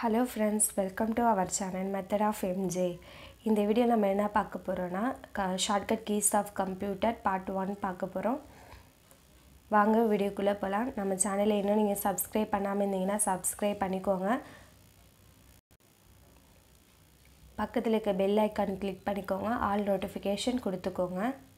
hello friends welcome to our channel method of MJ இந்த video நம்ம என்ன பார்க்க போகிறோன்னா க shortcut keys of computer part one பார்க்க போகிறோம் வாங்க வீடியோக்குள்ளே போகலாம் நம்ம சேனலை இன்னும் நீங்கள் சப்ஸ்கிரைப் பண்ணாமல் இருந்தீங்கன்னா சப்ஸ்கிரைப் பண்ணிக்கோங்க பக்கத்தில் இருக்க பெல் ஐக்கான் கிளிக் பண்ணிக்கோங்க ஆல் நோட்டிஃபிகேஷன் கொடுத்துக்கோங்க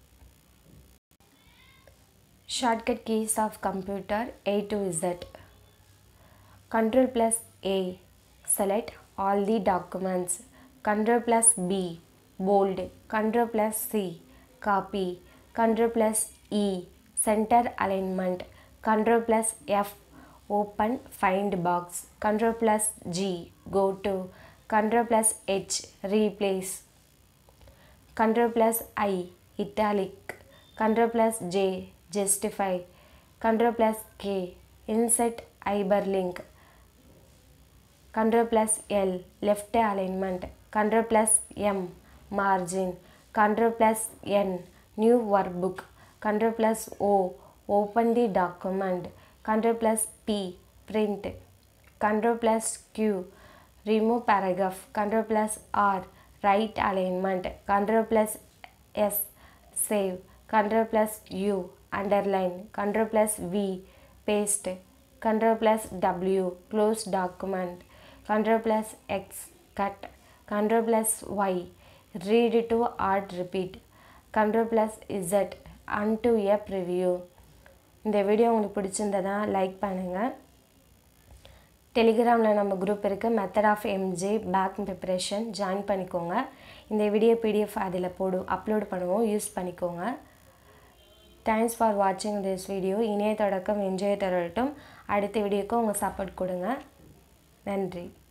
shortcut keys of computer A to Z control plus A select all the documents control plus B bold control plus C copy control plus E center alignment control plus F open find box control plus G go to control plus H replace control plus I italic control plus J justify control plus K insert hyperlink control plus L left alignment control plus M margin control plus N new workbook control plus O open the document control plus P print control plus Q remove paragraph control plus R right alignment control plus S save control plus U underline control plus V paste control plus W close document control plus X cut control plus Y read to art repeat control plus Z unto a preview இந்த video உங்களுக்கு பிடிச்சிருந்ததா like பண்ணுங்கள் டெலிகிராமில் நம்ம group இருக்குது method of MJ பேக் preparation join பண்ணிக்கோங்க இந்த வீடியோ பிடிஎஃப் அதில் போடு அப்லோட் பண்ணுவோம் யூஸ் பண்ணிக்கோங்க தேங்க்ஸ் ஃபார் வாட்சிங் திஸ் வீடியோ இணைய தொடக்கம் என்ஜாய் தரட்டும் அடுத்த வீடியோக்கு உங்கள் சப்போர்ட் கொடுங்க நன்றி